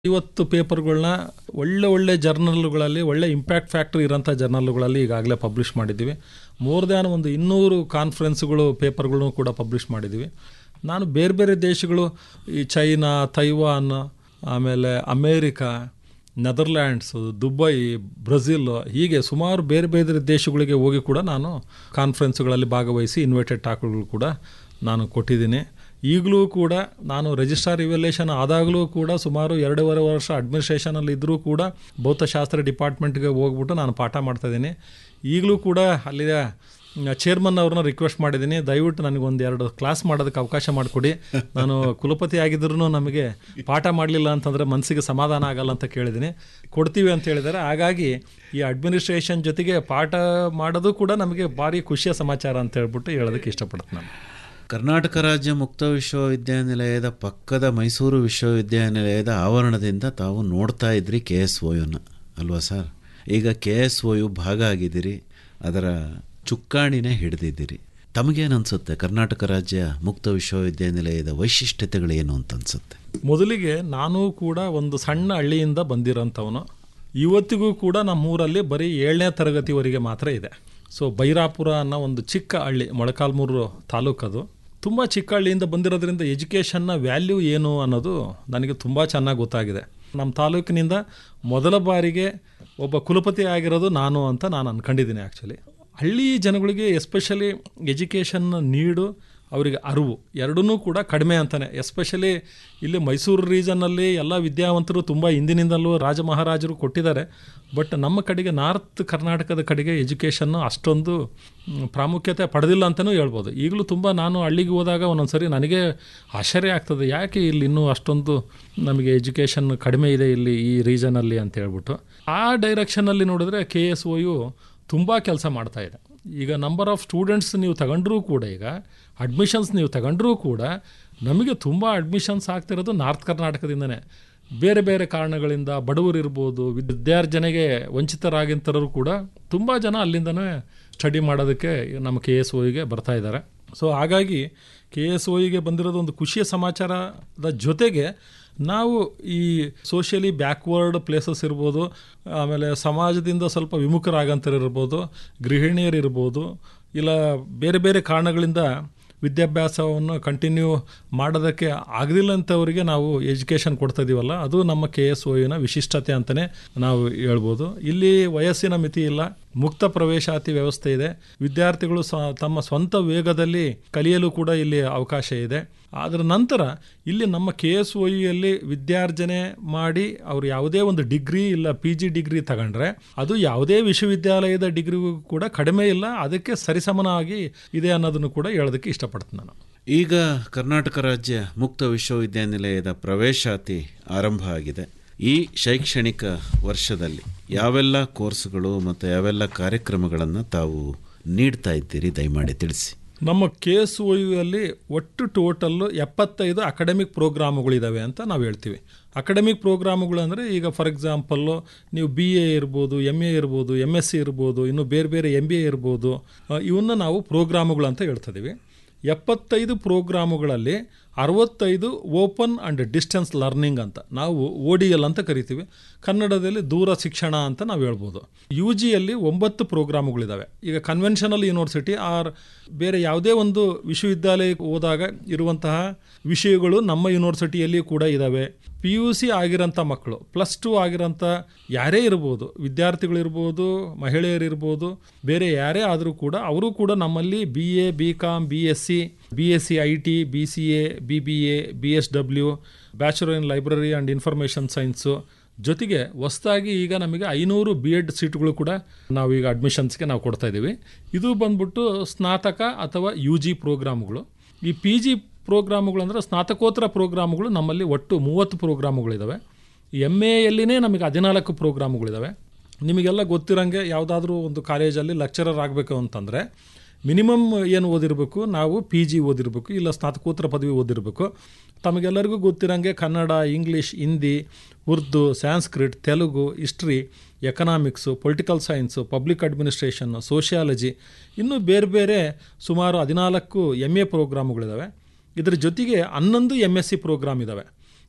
ಇವತ್ತು ಪೇಪರ್ಗಳನ್ನ ಒಳ್ಳೆ ಒಳ್ಳೆ ಜರ್ನಲ್ಗಳಲ್ಲಿ ಒಳ್ಳೆ ಇಂಪ್ಯಾಕ್ಟ್ ಫ್ಯಾಕ್ಟ್ರಿ ಇರೋಂಥ ಜರ್ನಲ್ಗಳಲ್ಲಿ ಈಗಾಗಲೇ ಪಬ್ಲಿಷ್ ಮಾಡಿದ್ದೀವಿ ಮೋರ್ ದ್ಯಾನ್ ಒಂದು ಇನ್ನೂರು ಕಾನ್ಫರೆನ್ಸ್ಗಳು ಪೇಪರ್ಗಳನ್ನು ಕೂಡ ಪಬ್ಲಿಷ್ ಮಾಡಿದ್ದೀವಿ ನಾನು ಬೇರೆ ಬೇರೆ ದೇಶಗಳು ಈ ಚೈನಾ ತೈವಾನ್ ಆಮೇಲೆ ಅಮೇರಿಕಾ ನೆದರ್ಲ್ಯಾಂಡ್ಸು ದುಬೈ ಬ್ರೆಜಿಲ್ ಹೀಗೆ ಸುಮಾರು ಬೇರೆ ಬೇರೆ ದೇಶಗಳಿಗೆ ಹೋಗಿ ಕೂಡ ನಾನು ಕಾನ್ಫರೆನ್ಸ್ಗಳಲ್ಲಿ ಭಾಗವಹಿಸಿ ಇನ್ವೈಟೆಡ್ ಟಾಕ್ಗಳು ಕೂಡ ನಾನು ಕೊಟ್ಟಿದ್ದೀನಿ ಈಗಲೂ ಕೂಡ ನಾನು ರಿಜಿಸ್ಟ್ರಾರ್ ಇವ್ಯಾಲ್ಯೂಷನ್ ಆದಾಗಲೂ ಕೂಡ ಸುಮಾರು ಎರಡೂವರೆ ವರ್ಷ ಅಡ್ಮಿನಿಸ್ಟ್ರೇಷನಲ್ಲಿ ಇದ್ದರೂ ಕೂಡ ಭೌತಶಾಸ್ತ್ರ ಡಿಪಾರ್ಟ್ಮೆಂಟ್ಗೆ ಹೋಗ್ಬಿಟ್ಟು ನಾನು ಪಾಠ ಮಾಡ್ತಾಯಿದ್ದೀನಿ ಈಗಲೂ ಕೂಡ ಅಲ್ಲಿಯ ಚೇರ್ಮನ್ ಅವ್ರನ್ನ ರಿಕ್ವೆಸ್ಟ್ ಮಾಡಿದ್ದೀನಿ ದಯವಿಟ್ಟು ನನಗೆ ಒಂದು ಎರಡು ಕ್ಲಾಸ್ ಮಾಡೋದಕ್ಕೆ ಅವಕಾಶ ಮಾಡಿಕೊಡಿ ನಾನು ಕುಲಪತಿ ಆಗಿದ್ರೂ ನಮಗೆ ಪಾಠ ಮಾಡಲಿಲ್ಲ ಅಂತಂದರೆ ಮನಸ್ಸಿಗೆ ಸಮಾಧಾನ ಆಗಲ್ಲ ಅಂತ ಕೇಳಿದ್ದೀನಿ ಕೊಡ್ತೀವಿ ಅಂತ ಹೇಳಿದ್ದಾರೆ ಹಾಗಾಗಿ ಈ ಅಡ್ಮಿನಿಸ್ಟ್ರೇಷನ್ ಜೊತೆಗೆ ಪಾಠ ಮಾಡೋದು ಕೂಡ ನಮಗೆ ಭಾರಿ ಖುಷಿಯ ಸಮಾಚಾರ ಅಂತ ಹೇಳ್ಬಿಟ್ಟು ಹೇಳೋದಕ್ಕೆ ಇಷ್ಟಪಡ್ತೀನಿ ನಾನು ಕರ್ನಾಟಕ ರಾಜ್ಯ ಮುಕ್ತ ವಿಶ್ವವಿದ್ಯಾನಿಲಯದ ಪಕ್ಕದ ಮೈಸೂರು ವಿಶ್ವವಿದ್ಯಾನಿಲಯದ ಆವರಣದಿಂದ ತಾವು ನೋಡ್ತಾ ಇದ್ರಿ ಕೆ ಎಸ್ ಒಯುನ ಅಲ್ವಾ ಸರ್ ಈಗ ಕೆ ಎಸ್ ಒಯು ಭಾಗ ಆಗಿದ್ದೀರಿ ಅದರ ಚುಕ್ಕಾಣಿನೇ ಹಿಡಿದಿದ್ದೀರಿ ತಮಗೇನು ಅನಿಸುತ್ತೆ ಕರ್ನಾಟಕ ರಾಜ್ಯ ಮುಕ್ತ ವಿಶ್ವವಿದ್ಯಾನಿಲಯದ ವೈಶಿಷ್ಟ್ಯತೆಗಳೇನು ಅಂತ ಅನಿಸುತ್ತೆ ಮೊದಲಿಗೆ ನಾನು ಕೂಡ ಒಂದು ಸಣ್ಣ ಹಳ್ಳಿಯಿಂದ ಬಂದಿರೋಂಥವನು ಇವತ್ತಿಗೂ ಕೂಡ ನಮ್ಮೂರಲ್ಲಿ ಬರೀ ಏಳನೇ ತರಗತಿವರೆಗೆ ಮಾತ್ರ ಇದೆ ಸೊ ಬೈರಾಪುರ ಅನ್ನೋ ಒಂದು ಚಿಕ್ಕ ಹಳ್ಳಿ ಮೊಳಕಾಲ್ಮೂರು ತಾಲೂಕದು ತುಂಬ ಚಿಕ್ಕ ಹಳ್ಳಿಯಿಂದ ಬಂದಿರೋದ್ರಿಂದ ಎಜುಕೇಷನ್ನ ವ್ಯಾಲ್ಯೂ ಏನು ಅನ್ನೋದು ನನಗೆ ತುಂಬ ಚೆನ್ನಾಗಿ ಗೊತ್ತಾಗಿದೆ ನಮ್ಮ ತಾಲೂಕಿನಿಂದ ಮೊದಲ ಬಾರಿಗೆ ಒಬ್ಬ ಕುಲಪತಿ ಆಗಿರೋದು ನಾನು ಅಂತ ನಾನು ಅಂದ್ಕೊಂಡಿದ್ದೀನಿ ಆ್ಯಕ್ಚುಲಿ ಹಳ್ಳಿ ಜನಗಳಿಗೆ ಎಸ್ಪೆಷಲಿ ಎಜುಕೇಷನ್ ನೀಡು ಅವರಿಗೆ ಅರಿವು ಎರಡನ್ನೂ ಕೂಡ ಕಡಿಮೆ ಅಂತಾನೆ ಎಸ್ಪೆಷಲಿ ಇಲ್ಲಿ ಮೈಸೂರು ರೀಜನ್ನಲ್ಲಿ ಎಲ್ಲ ವಿದ್ಯಾವಂತರು ತುಂಬ ಹಿಂದಿನಿಂದಲೂ ರಾಜ ಮಹಾರಾಜರು ಕೊಟ್ಟಿದ್ದಾರೆ ಬಟ್ ನಮ್ಮ ಕಡೆಗೆ ನಾರ್ತ್ ಕರ್ನಾಟಕದ ಕಡೆಗೆ ಎಜುಕೇಷನ್ನು ಅಷ್ಟೊಂದು ಮ್, ಪ್ರಾಮುಖ್ಯತೆ ಪಡೆದಿಲ್ಲ ಅಂತಲೂ ಹೇಳ್ಬೋದು ಈಗಲೂ ತುಂಬ ನಾನು ಹಳ್ಳಿಗೆ ಹೋದಾಗ ಒಂದೊಂದು ಸರಿ ನನಗೆ ಆಶ್ಚರ್ಯ ಆಗ್ತದೆ ಯಾಕೆ ಇಲ್ಲಿ ಇನ್ನೂ ಅಷ್ಟೊಂದು ನಮಗೆ ಎಜುಕೇಷನ್ ಕಡಿಮೆ ಇದೆ ಇಲ್ಲಿ ಈ ರೀಜನಲ್ಲಿ ಅಂತ ಹೇಳ್ಬಿಟ್ಟು ಆ ಡೈರೆಕ್ಷನಲ್ಲಿ ನೋಡಿದ್ರೆ ಕೆ ಎಸ್ ಒಯು ತುಂಬ ಕೆಲಸ ಮಾಡ್ತಾ ಇದೆ ಈಗ ನಂಬರ್ ಆಫ್ ಸ್ಟೂಡೆಂಟ್ಸ್ ನೀವು ತಗೊಂಡ್ರೂ ಕೂಡ ಈಗ ಅಡ್ಮಿಷನ್ಸ್ ನೀವು ತಗೊಂಡ್ರೂ ಕೂಡ ನಮಗೆ ತುಂಬ ಅಡ್ಮಿಷನ್ಸ್ ಆಗ್ತಿರೋದು ನಾರ್ತ್ ಕರ್ನಾಟಕದಿಂದನೇ ಬೇರೆ ಬೇರೆ ಕಾರಣಗಳಿಂದ ಬಡವರು ಇರ್ಬೋದು ವಿದ್ಯಾರ್ಜನೆಗೆ ವಂಚಿತರಾಗಿಂತರರು ಕೂಡ ತುಂಬ ಜನ ಅಲ್ಲಿಂದನೇ ಸ್ಟಡಿ ಮಾಡೋದಕ್ಕೆ ನಮ್ಮ ಕೆ ಎಸ್ ಒಗೆ ಬರ್ತಾ ಇದ್ದಾರೆ ಸೊ ಹಾಗಾಗಿ ಕೆ ಎಸ್ ಒಗೆ ಬಂದಿರೋದು ಒಂದು ಖುಷಿಯ ಸಮಾಚಾರದ ಜೊತೆಗೆ ನಾವು ಈ ಸೋಷಿಯಲಿ ಬ್ಯಾಕ್ವರ್ಡ್ ಪ್ಲೇಸಸ್ ಇರ್ಬೋದು ಆಮೇಲೆ ಸಮಾಜದಿಂದ ಸ್ವಲ್ಪ ವಿಮುಖರಾಗಂತರು ಇರ್ಬೋದು ಗೃಹಿಣಿಯರು ಇರ್ಬೋದು ಇಲ್ಲ ಬೇರೆ ಬೇರೆ ಕಾರಣಗಳಿಂದ ವಿದ್ಯಾಭ್ಯಾಸವನ್ನು ಕಂಟಿನ್ಯೂ ಮಾಡೋದಕ್ಕೆ ಆಗದಿಲ್ಲ ಅಂತವರಿಗೆ ನಾವು ಎಜುಕೇಷನ್ ಕೊಡ್ತಾ ಇದೀವಲ್ಲ ಅದು ನಮ್ಮ ಕೆ ಎಸ್ ಒಯಿನ ವಿಶಿಷ್ಟತೆ ಅಂತಲೇ ನಾವು ಹೇಳ್ಬೋದು ಇಲ್ಲಿ ವಯಸ್ಸಿನ ಮಿತಿ ಇಲ್ಲ ಮುಕ್ತ ಪ್ರವೇಶಾತಿ ವ್ಯವಸ್ಥೆ ಇದೆ ವಿದ್ಯಾರ್ಥಿಗಳು ಸ ತಮ್ಮ ಸ್ವಂತ ವೇಗದಲ್ಲಿ ಕಲಿಯಲು ಕೂಡ ಇಲ್ಲಿ ಅವಕಾಶ ಇದೆ ಅದರ ನಂತರ ಇಲ್ಲಿ ನಮ್ಮ ಕೆ ಎಸ್ ಒಯಲ್ಲಿ ವಿದ್ಯಾರ್ಜನೆ ಮಾಡಿ ಅವರು ಯಾವುದೇ ಒಂದು ಡಿಗ್ರಿ ಇಲ್ಲ ಪಿ ಜಿ ಡಿಗ್ರಿ ತಗೊಂಡ್ರೆ ಅದು ಯಾವುದೇ ವಿಶ್ವವಿದ್ಯಾಲಯದ ಡಿಗ್ರಿಗೂ ಕೂಡ ಕಡಿಮೆ ಇಲ್ಲ ಅದಕ್ಕೆ ಸರಿಸಮನಾಗಿ ಇದೆ ಅನ್ನೋದನ್ನು ಕೂಡ ಹೇಳೋದಕ್ಕೆ ಇಷ್ಟಪಡ್ತೀನಿ ನಾನು ಈಗ ಕರ್ನಾಟಕ ರಾಜ್ಯ ಮುಕ್ತ ವಿಶ್ವವಿದ್ಯಾನಿಲಯದ ಪ್ರವೇಶಾತಿ ಆರಂಭ ಆಗಿದೆ ಈ ಶೈಕ್ಷಣಿಕ ವರ್ಷದಲ್ಲಿ ಯಾವೆಲ್ಲ ಕೋರ್ಸ್ಗಳು ಮತ್ತು ಯಾವೆಲ್ಲ ಕಾರ್ಯಕ್ರಮಗಳನ್ನು ತಾವು ನೀಡ್ತಾ ಇದ್ದೀರಿ ದಯಮಾಡಿ ತಿಳಿಸಿ ನಮ್ಮ ಕೆ ಎಸ್ ಅಲ್ಲಿ ಒಟ್ಟು ಟೋಟಲ್ಲು ಎಪ್ಪತ್ತೈದು ಅಕಾಡೆಮಿಕ್ ಪ್ರೋಗ್ರಾಮುಗಳಿದ್ದಾವೆ ಅಂತ ನಾವು ಹೇಳ್ತೀವಿ ಅಕಾಡೆಮಿಕ್ ಪ್ರೋಗ್ರಾಮುಗಳು ಅಂದರೆ ಈಗ ಫಾರ್ ಎಕ್ಸಾಂಪಲ್ಲು ನೀವು ಬಿ ಎ ಇರ್ಬೋದು ಎಮ್ ಎ ಇರ್ಬೋದು ಎಮ್ ಎಸ್ ಸಿ ಇರ್ಬೋದು ಇನ್ನು ಬೇರೆ ಬೇರೆ ಎಮ್ ಬಿ ಎ ಇರ್ಬೋದು ಆ, ಇವನ್ನ ನಾವು ಪ್ರೋಗ್ರಾಮುಗಳು ಅಂತ ಹೇಳ್ತಿದ್ದೀವಿ ಎಪ್ಪತ್ತೈದು ಪ್ರೋಗ್ರಾಮುಗಳಲ್ಲಿ ಅರವತ್ತೈದು ಓಪನ್ ಆ್ಯಂಡ್ ಡಿಸ್ಟೆನ್ಸ್ ಲರ್ನಿಂಗ್ ಅಂತ ನಾವು ಓ ಡಿ ಎಲ್ ಅಂತ ಕರಿತೀವಿ ಕನ್ನಡದಲ್ಲಿ ದೂರ ಶಿಕ್ಷಣ ಅಂತ ನಾವು ಹೇಳ್ಬೋದು ಯು ಜಿಯಲ್ಲಿ ಒಂಬತ್ತು ಪ್ರೋಗ್ರಾಮುಗಳಿದ್ದಾವೆ ಈಗ ಕನ್ವೆನ್ಷನಲ್ ಯೂನಿವರ್ಸಿಟಿ ಆರ್ ಬೇರೆ ಯಾವುದೇ ಒಂದು ವಿಶ್ವವಿದ್ಯಾಲಯಕ್ಕೆ ಹೋದಾಗ ಇರುವಂತಹ ವಿಷಯಗಳು ನಮ್ಮ ಯೂನಿವರ್ಸಿಟಿಯಲ್ಲಿ ಕೂಡ ಇದ್ದಾವೆ ಪಿ ಯು ಸಿ ಆಗಿರೋಂಥ ಮಕ್ಕಳು ಪ್ಲಸ್ ಟು ಆಗಿರೋಂಥ ಯಾರೇ ಇರ್ಬೋದು ವಿದ್ಯಾರ್ಥಿಗಳಿರ್ಬೋದು ಮಹಿಳೆಯರಿರ್ಬೋದು ಬೇರೆ ಯಾರೇ ಆದರೂ ಕೂಡ ಅವರು ಕೂಡ ನಮ್ಮಲ್ಲಿ B A B com B S C B S C I T B C A B B A B S W bachelor in library and information science ಜೊತೆಗೆ ಹೊಸದಾಗಿ ಈಗ ನಮಗೆ ಐನೂರು ಬಿ ಎಡ್ ಸೀಟ್ಗಳು ಕೂಡ ನಾವು ಈಗ ಅಡ್ಮಿಷನ್ಸ್ಗೆ ನಾವು ಕೊಡ್ತಾ ಇದ್ದೀವಿ ಇದು ಬಂದ್ಬಿಟ್ಟು ಸ್ನಾತಕ ಅಥವಾ ಯು ಜಿ ಪ್ರೋಗ್ರಾಮ್ಗಳು ಈ ಪಿ ಜಿ ಪ್ರೋಗ್ರಾಮ್ಗಳು ಅಂದರೆ ಸ್ನಾತಕೋತ್ತರ ಪ್ರೋಗ್ರಾಮ್ಗಳು ನಮ್ಮಲ್ಲಿ ಒಟ್ಟು ಮೂವತ್ತು ಪ್ರೋಗ್ರಾಮ್ಗಳಿದ್ದಾವೆ ಎಮ್ ಎಲ್ಲಿನೇ ನಮಗೆ ಹದಿನಾಲ್ಕು ಪ್ರೋಗ್ರಾಮ್ಗಳಿದ್ದಾವೆ ನಿಮಗೆಲ್ಲ ಗೊತ್ತಿರೋಂಗೆ ಯಾವುದಾದ್ರೂ ಒಂದು ಕಾಲೇಜಲ್ಲಿ ಲೆಕ್ಚರರ್ ಆಗಬೇಕು ಅಂತಂದರೆ ಮಿನಿಮಮ್ ಏನು ಓದಿರಬೇಕು ನಾವು ಪಿ ಜಿ ಓದಿರಬೇಕು ಇಲ್ಲ ಸ್ನಾತಕೋತ್ತರ ಪದವಿ ಓದಿರಬೇಕು ತಮಗೆಲ್ಲರಿಗೂ ಗೊತ್ತಿರೋಂಗೆ Kannada English Hindi Urdu Sanskrit Telugu history economics political science public administration sociology ಇನ್ನೂ ಬೇರೆ ಬೇರೆ ಸುಮಾರು ಹದಿನಾಲ್ಕು ಎಮ್ ಎ ಪ್ರೋಗ್ರಾಮ್ಗಳಿದ್ದಾವೆ ಇದರ ಜೊತೆಗೆ ಹನ್ನೊಂದು ಎಮ್ ಎಸ್ ಸಿ ಪ್ರೋಗ್ರಾಮ್ ಇದ್ದಾವೆ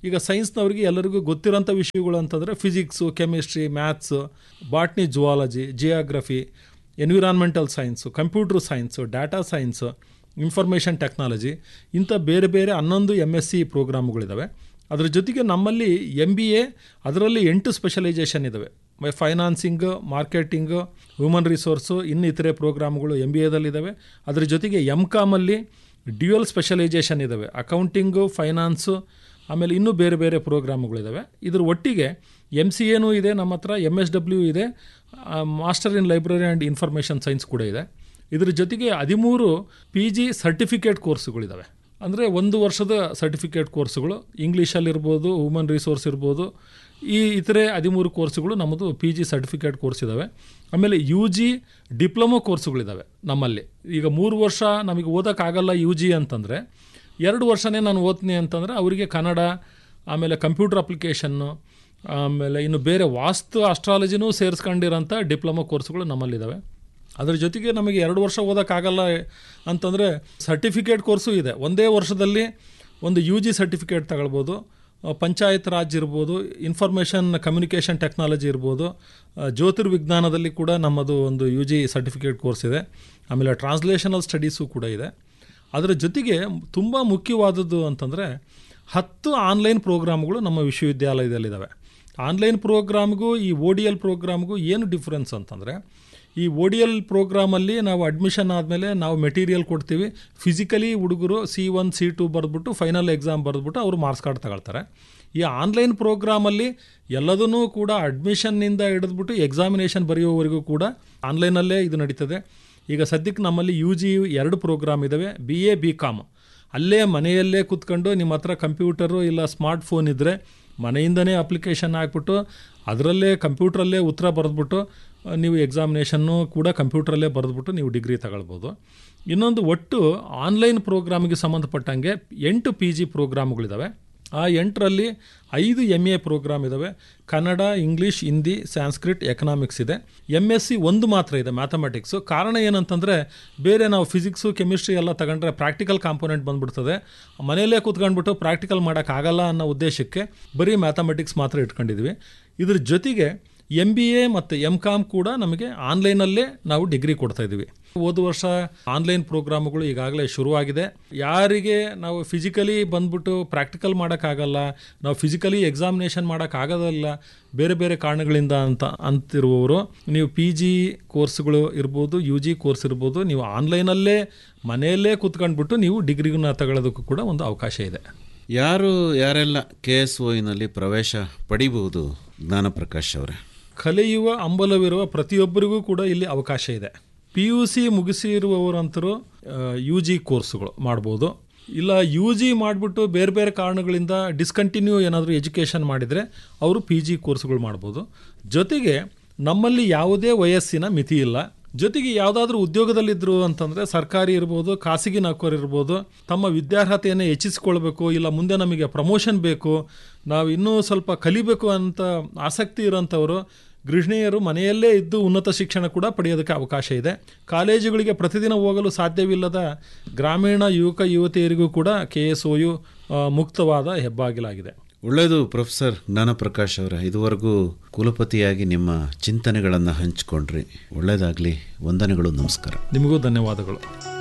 ಈಗ ಸೈನ್ಸ್ನವ್ರಿಗೆ ಎಲ್ಲರಿಗೂ ಗೊತ್ತಿರೋಂಥ ವಿಷಯಗಳು ಅಂತಂದರೆ physics chemistry maths botany zoology geography environmental science computer science data science information technology ಇಂಥ ಬೇರೆ ಬೇರೆ ಹನ್ನೊಂದು ಎಮ್ ಎಸ್ ಸಿ ಪ್ರೋಗ್ರಾಮ್ಗಳಿದ್ದಾವೆ ಅದ್ರ ಜೊತೆಗೆ ನಮ್ಮಲ್ಲಿ ಎಮ್ ಬಿ ಎ ಅದರಲ್ಲಿ ಎಂಟು ಸ್ಪೆಷಲೈಸೇಷನ್ ಇದ್ದಾವೆ ಫೈನಾನ್ಸಿಂಗ್ ಮಾರ್ಕೆಟಿಂಗು ಹ್ಯೂಮನ್ ರಿಸೋರ್ಸು ಇನ್ನಿತರೆ ಪ್ರೋಗ್ರಾಮ್ಗಳು ಎಮ್ ಬಿ ಎದಲ್ಲಿದ್ದಾವೆ ಅದ್ರ ಜೊತೆಗೆ ಎಮ್ ಕಾಮಲ್ಲಿ ಡ್ಯುಯಲ್ ಸ್ಪೆಷಲೈಸೇಷನ್ ಇದ್ದಾವೆ ಅಕೌಂಟಿಂಗು ಫೈನಾನ್ಸು ಆಮೇಲೆ ಇನ್ನೂ ಬೇರೆ ಬೇರೆ ಪ್ರೋಗ್ರಾಮ್ಗಳಿದ್ದಾವೆ ಇದ್ರ ಒಟ್ಟಿಗೆ ಎಮ್ ಸಿ ಎನೂ ಇದೆ ನಮ್ಮ ಹತ್ರ ಎಮ್ ಎಸ್ ಡಬ್ಲ್ಯೂ ಇದೆ master in library and information science ಕೂಡ ಇದೆ ಇದ್ರ ಜೊತೆಗೆ ಹದಿಮೂರು ಪಿ ಜಿ ಸರ್ಟಿಫಿಕೇಟ್ ಕೋರ್ಸುಗಳಿದ್ದಾವೆ ಅಂದರೆ ಒಂದು ವರ್ಷದ ಸರ್ಟಿಫಿಕೇಟ್ ಕೋರ್ಸುಗಳು ಇಂಗ್ಲೀಷಲ್ಲಿರ್ಬೋದು ಹ್ಯೂಮನ್ ರಿಸೋರ್ಸ್ ಇರ್ಬೋದು ಈ ಇತರೆ ಹದಿಮೂರು ಕೋರ್ಸುಗಳು ನಮ್ಮದು ಪಿ ಜಿ ಸರ್ಟಿಫಿಕೇಟ್ ಕೋರ್ಸ್ ಇದ್ದಾವೆ ಆಮೇಲೆ ಯು ಜಿ ಡಿಪ್ಲೊಮೊ ಕೋರ್ಸುಗಳಿದ್ದಾವೆ ನಮ್ಮಲ್ಲಿ ಈಗ ಮೂರು ವರ್ಷ ನಮಗೆ ಓದೋಕ್ಕಾಗಲ್ಲ ಯು ಜಿ ಅಂತಂದರೆ ಎರಡು ವರ್ಷನೇ ನಾನು ಓದ್ತೀನಿ ಅಂತಂದರೆ ಅವರಿಗೆ ಕನ್ನಡ ಆಮೇಲೆ ಕಂಪ್ಯೂಟರ್ ಅಪ್ಲಿಕೇಶನ್ನು ಆಮೇಲೆ ಇನ್ನು ಬೇರೆ ವಾಸ್ತು ಅಸ್ಟ್ರಾಲಜಿನೂ ಸೇರಿಸ್ಕೊಂಡಿರೋಂಥ ಡಿಪ್ಲೊಮೊ ಕೋರ್ಸ್ಗಳು ನಮ್ಮಲ್ಲಿದ್ದಾವೆ ಅದ್ರ ಜೊತೆಗೆ ನಮಗೆ ಎರಡು ವರ್ಷ ಓದೋಕ್ಕಾಗಲ್ಲ ಅಂತಂದರೆ ಸರ್ಟಿಫಿಕೇಟ್ ಕೋರ್ಸು ಇದೆ ಒಂದೇ ವರ್ಷದಲ್ಲಿ ಒಂದು ಯು ಜಿ ಸರ್ಟಿಫಿಕೇಟ್ ತಗೊಳ್ಬೋದು ಪಂಚಾಯತ್ ರಾಜ್ ಇರ್ಬೋದು ಇನ್ಫಾರ್ಮೇಷನ್ ಕಮ್ಯುನಿಕೇಷನ್ ಟೆಕ್ನಾಲಜಿ ಇರ್ಬೋದು ಜ್ಯೋತಿರ್ವಿಜ್ಞಾನದಲ್ಲಿ ಕೂಡ ನಮ್ಮದು ಒಂದು ಯು ಜಿ ಸರ್ಟಿಫಿಕೇಟ್ ಕೋರ್ಸ್ ಇದೆ ಆಮೇಲೆ ಟ್ರಾನ್ಸ್ಲೇಷನಲ್ ಸ್ಟಡೀಸು ಕೂಡ ಇದೆ ಅದರ ಜೊತೆಗೆ ತುಂಬ ಮುಖ್ಯವಾದದ್ದು ಅಂತಂದರೆ ಹತ್ತು ಆನ್ಲೈನ್ ಪ್ರೋಗ್ರಾಮ್ಗಳು ನಮ್ಮ ವಿಶ್ವವಿದ್ಯಾಲಯದಲ್ಲಿದ್ದಾವೆ ಆನ್ಲೈನ್ ಪ್ರೋಗ್ರಾಮ್ಗೂ ಈ ಓ ಡಿ ಎಲ್ ಪ್ರೋಗ್ರಾಮ್ಗೂ ಏನು ಡಿಫ್ರೆನ್ಸ್ ಅಂತಂದರೆ ಈ ಓ ಡಿ ಎಲ್ ಪ್ರೋಗ್ರಾಮಲ್ಲಿ ನಾವು ಅಡ್ಮಿಷನ್ ಆದಮೇಲೆ ನಾವು ಮೆಟೀರಿಯಲ್ ಕೊಡ್ತೀವಿ ಫಿಸಿಕಲಿ ಹುಡುಗರು ಸಿ ಒನ್ ಸಿ ಟು ಬರೆದ್ಬಿಟ್ಟು ಫೈನಲ್ ಎಕ್ಸಾಮ್ ಬರೆದ್ಬಿಟ್ಟು ಅವರು ಮಾರ್ಕ್ಸ್ ಕಾರ್ಡ್ ತಗೊಳ್ತಾರೆ ಈ ಆನ್ಲೈನ್ ಪ್ರೋಗ್ರಾಮಲ್ಲಿ ಎಲ್ಲದನ್ನೂ ಕೂಡ ಅಡ್ಮಿಷನ್ನಿಂದ ಹಿಡಿದ್ಬಿಟ್ಟು ಎಕ್ಸಾಮಿನೇಷನ್ ಬರೆಯೋವರೆಗೂ ಕೂಡ ಆನ್ಲೈನಲ್ಲೇ ಇದು ನಡೀತದೆ ಈಗ ಸದ್ಯಕ್ಕೆ ನಮ್ಮಲ್ಲಿ ಯು ಜಿ ಎರಡು ಪ್ರೋಗ್ರಾಮ್ ಇದ್ದಾವೆ ಬಿ ಎ ಬಿ ಕಾಮ್ ಅಲ್ಲೇ ಮನೆಯಲ್ಲೇ ಕೂತ್ಕೊಂಡು ನಿಮ್ಮ ಹತ್ರ ಕಂಪ್ಯೂಟರು ಇಲ್ಲ ಸ್ಮಾರ್ಟ್ ಫೋನ್ ಇದ್ದರೆ ಮನೆಯಿಂದನೇ ಅಪ್ಲಿಕೇಶನ್ ಹಾಕ್ಬಿಟ್ಟು ಅದರಲ್ಲೇ ಕಂಪ್ಯೂಟ್ರಲ್ಲೇ ಉತ್ತರ ಬರೆದ್ಬಿಟ್ಟು ನೀವು ಎಕ್ಸಾಮಿನೇಷನ್ನು ಕೂಡ ಕಂಪ್ಯೂಟ್ರಲ್ಲೇ ಬರೆದ್ಬಿಟ್ಟು ನೀವು ಡಿಗ್ರಿ ತಗೊಳ್ಬೋದು ಇನ್ನೊಂದು ಒಟ್ಟು ಆನ್ಲೈನ್ ಪ್ರೋಗ್ರಾಮಿಗೆ ಸಂಬಂಧಪಟ್ಟಂಗೆ ಎಂಟು ಪಿ ಜಿ ಪ್ರೋಗ್ರಾಮ್ಗಳಿದ್ದಾವೆ ಆ ಎಂಟರಲ್ಲಿ ಐದು ಎಮ್ ಎ ಪ್ರೋಗ್ರಾಮ್ ಇದ್ದಾವೆ ಕನ್ನಡ ಇಂಗ್ಲೀಷ್ ಹಿಂದಿ ಸ್ಯಾನ್ಸ್ಕ್ರಿಟ್ ಎಕನಾಮಿಕ್ಸ್ ಇದೆ ಎಮ್ ಎಸ್ ಸಿ ಒಂದು ಮಾತ್ರ ಇದೆ ಮ್ಯಾಥಮೆಟಿಕ್ಸು ಕಾರಣ ಏನಂತಂದರೆ ಬೇರೆ ನಾವು ಫಿಸಿಕ್ಸು ಕೆಮಿಸ್ಟ್ರಿ ಎಲ್ಲ ತಗೊಂಡ್ರೆ ಪ್ರಾಕ್ಟಿಕಲ್ ಕಾಂಪೋನೆಂಟ್ ಬಂದ್ಬಿಡ್ತದೆ ಮನೆಯಲ್ಲೇ ಕೂತ್ಕೊಂಡ್ಬಿಟ್ಟು ಪ್ರಾಕ್ಟಿಕಲ್ ಮಾಡೋಕ್ಕಾಗಲ್ಲ ಅನ್ನೋ ಉದ್ದೇಶಕ್ಕೆ ಬರೀ ಮ್ಯಾಥಮೆಟಿಕ್ಸ್ ಮಾತ್ರ ಇಟ್ಕೊಂಡಿದ್ವಿ ಇದ್ರ ಜೊತೆಗೆ ಎಮ್ ಬಿ ಎ ಮತ್ತು ಎಮ್ ಕಾಮ್ ಕೂಡ ನಮಗೆ ಆನ್ಲೈನಲ್ಲೇ ನಾವು ಡಿಗ್ರಿ ಕೊಡ್ತಾ ಇದ್ದೀವಿ ಹೋದ ವರ್ಷ ಆನ್ಲೈನ್ ಪ್ರೋಗ್ರಾಮ್ಗಳು ಈಗಾಗಲೇ ಶುರುವಾಗಿದೆ ಯಾರಿಗೆ ನಾವು ಫಿಸಿಕಲಿ ಬಂದ್ಬಿಟ್ಟು ಪ್ರಾಕ್ಟಿಕಲ್ ಮಾಡೋಕ್ಕಾಗಲ್ಲ ನಾವು ಫಿಸಿಕಲಿ ಎಕ್ಸಾಮಿನೇಷನ್ ಮಾಡೋಕ್ಕಾಗೋದಲ್ಲ ಬೇರೆ ಬೇರೆ ಕಾರಣಗಳಿಂದ ಅಂತ ಅಂತಿರುವವರು ನೀವು ಪಿ ಜಿ ಕೋರ್ಸ್ಗಳು ಇರ್ಬೋದು ಯು ಜಿ ಕೋರ್ಸ್ ಇರ್ಬೋದು ನೀವು ಆನ್ಲೈನಲ್ಲೇ ಮನೆಯಲ್ಲೇ ಕೂತ್ಕೊಂಡ್ಬಿಟ್ಟು ನೀವು ಡಿಗ್ರಿನ ತಗೊಳ್ಳೋದಕ್ಕೂ ಕೂಡ ಒಂದು ಅವಕಾಶ ಇದೆ ಯಾರು ಯಾರೆಲ್ಲ ಕೆ ಎಸ್ ಒನಲ್ಲಿ ಪ್ರವೇಶ ಪಡಿಬಹುದು ಜ್ಞಾನಪ್ರಕಾಶ್ ಅವರೇ ಕಲಿಯುವ ಹಂಬಲವಿರುವ ಪ್ರತಿಯೊಬ್ಬರಿಗೂ ಕೂಡ ಇಲ್ಲಿ ಅವಕಾಶ ಇದೆ ಪಿ ಯು ಸಿ ಮುಗಿಸಿರುವವರಂತರೂ ಯು ಜಿ ಕೋರ್ಸ್ಗಳು ಮಾಡ್ಬೋದು ಇಲ್ಲ ಯು ಜಿ ಮಾಡಿಬಿಟ್ಟು ಬೇರೆ ಬೇರೆ ಕಾರಣಗಳಿಂದ ಡಿಸ್ಕಂಟಿನ್ಯೂ ಏನಾದರೂ ಎಜುಕೇಷನ್ ಮಾಡಿದರೆ ಅವರು ಪಿ ಜಿ ಕೋರ್ಸ್ಗಳು ಮಾಡ್ಬೋದು ಜೊತೆಗೆ ನಮ್ಮಲ್ಲಿ ಯಾವುದೇ ವಯಸ್ಸಿನ ಮಿತಿ ಇಲ್ಲ ಜೊತೆಗೆ ಯಾವುದಾದ್ರೂ ಉದ್ಯೋಗದಲ್ಲಿದ್ದರು ಅಂತಂದರೆ ಸರ್ಕಾರಿ ಇರ್ಬೋದು ಖಾಸಗಿ ನೌಕರು ಇರ್ಬೋದು ತಮ್ಮ ವಿದ್ಯಾರ್ಹತೆಯನ್ನು ಹೆಚ್ಚಿಸ್ಕೊಳ್ಬೇಕು ಇಲ್ಲ ಮುಂದೆ ನಮಗೆ ಪ್ರಮೋಷನ್ ಬೇಕು ನಾವು ಇನ್ನೂ ಸ್ವಲ್ಪ ಕಲಿಬೇಕು ಅಂತ ಆಸಕ್ತಿ ಇರೋಂಥವರು ಗೃಹಿಣಿಯರು ಮನೆಯಲ್ಲೇ ಇದ್ದು ಉನ್ನತ ಶಿಕ್ಷಣ ಕೂಡ ಪಡೆಯೋದಕ್ಕೆ ಅವಕಾಶ ಇದೆ ಕಾಲೇಜುಗಳಿಗೆ ಪ್ರತಿದಿನ ಹೋಗಲು ಸಾಧ್ಯವಿಲ್ಲದ ಗ್ರಾಮೀಣ ಯುವಕ ಯುವತಿಯರಿಗೂ ಕೂಡ ಕೆ ಎಸ್ ಒ ಯು ಮುಕ್ತವಾದ ಹೆಬ್ಬಾಗಿಲಾಗಿದೆ ಒಳ್ಳೆಯದು ಪ್ರೊಫೆಸರ್ ಜ್ಞಾನಪ್ರಕಾಶ್ ಅವರ ಇದುವರೆಗೂ ಕುಲಪತಿಯಾಗಿ ನಿಮ್ಮ ಚಿಂತನೆಗಳನ್ನು ಹಂಚಿಕೊಂಡ್ರಿ ಒಳ್ಳೆಯದಾಗಲಿ ವಂದನೆಗಳು ನಮಸ್ಕಾರ ನಿಮಗೂ ಧನ್ಯವಾದಗಳು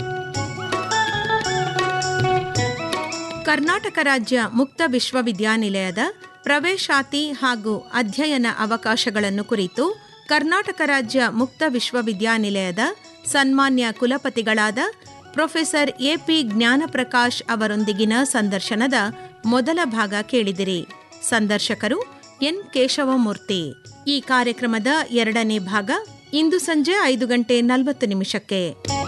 ಕರ್ನಾಟಕ ರಾಜ್ಯ ಮುಕ್ತ ವಿಶ್ವವಿದ್ಯಾನಿಲಯದ ಪ್ರವೇಶಾತಿ ಹಾಗೂ ಅಧ್ಯಯನ ಅವಕಾಶಗಳನ್ನು ಕುರಿತು ಕರ್ನಾಟಕ ರಾಜ್ಯ ಮುಕ್ತ ವಿಶ್ವವಿದ್ಯಾನಿಲಯದ ಸನ್ಮಾನ್ಯ ಕುಲಪತಿಗಳಾದ ಪ್ರೊಫೆಸರ್ ಎಪಿ ಜ್ಞಾನಪ್ರಕಾಶ್ ಅವರೊಂದಿಗಿನ ಸಂದರ್ಶನದ ಮೊದಲ ಭಾಗ ಕೇಳಿದಿರಿ ಸಂದರ್ಶಕರು ಎನ್ ಕೇಶವಮೂರ್ತಿ ಈ ಕಾರ್ಯಕ್ರಮದ ಎರಡನೇ ಭಾಗ ಇಂದು ಸಂಜೆ ಐದು ಗಂಟೆ ನಲವತ್ತು ನಿಮಿಷಕ್ಕೆ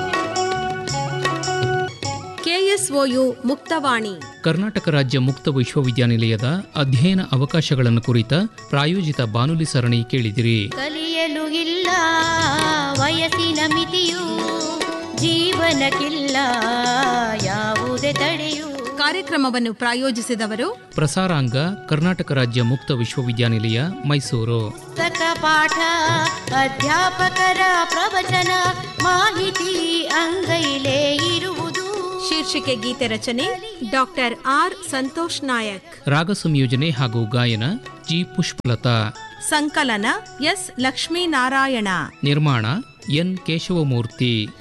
ಕೆಎಸ್ಒಯು ಮುಕ್ತವಾಣಿ ಕರ್ನಾಟಕ ರಾಜ್ಯ ಮುಕ್ತ ವಿಶ್ವವಿದ್ಯಾನಿಲಯದ ಅಧ್ಯಯನ ಅವಕಾಶಗಳನ್ನು ಕುರಿತ ಪ್ರಾಯೋಜಿತ ಬಾನುಲಿ ಸರಣಿ ಕೇಳಿದಿರಿ ಕಲಿಯಲು ಇಲ್ಲ ವಯಸ್ಸಿನ ಮಿತಿಯು ಜೀವನಕ್ಕಿಲ್ಲ ಯಾವುದೇ ತಡೆಯು ಕಾರ್ಯಕ್ರಮವನ್ನು ಪ್ರಾಯೋಜಿಸಿದವರು ಪ್ರಸಾರಾಂಗ ಕರ್ನಾಟಕ ರಾಜ್ಯ ಮುಕ್ತ ವಿಶ್ವವಿದ್ಯಾನಿಲಯ ಮೈಸೂರು ಪುಸ್ತಕ ಪಾಠ ಅಧ್ಯಾಪಕರ ಪ್ರವಚನ ಮಾಹಿತಿ ಅಂಗೈಲೇ ಇರುವುದು ಶೀರ್ಷಿಕೆ ಗೀತೆ ರಚನೆ ಡಾಕ್ಟರ್ ಆರ್ ಸಂತೋಷ್ ನಾಯಕ್ ರಾಗ ಸಂಯೋಜನೆ ಹಾಗೂ ಗಾಯನ ಜಿ ಪುಷ್ಪಲತಾ ಸಂಕಲನ ಎಸ್ ಲಕ್ಷ್ಮೀನಾರಾಯಣ ನಿರ್ಮಾಣ ಎನ್ ಕೇಶವಮೂರ್ತಿ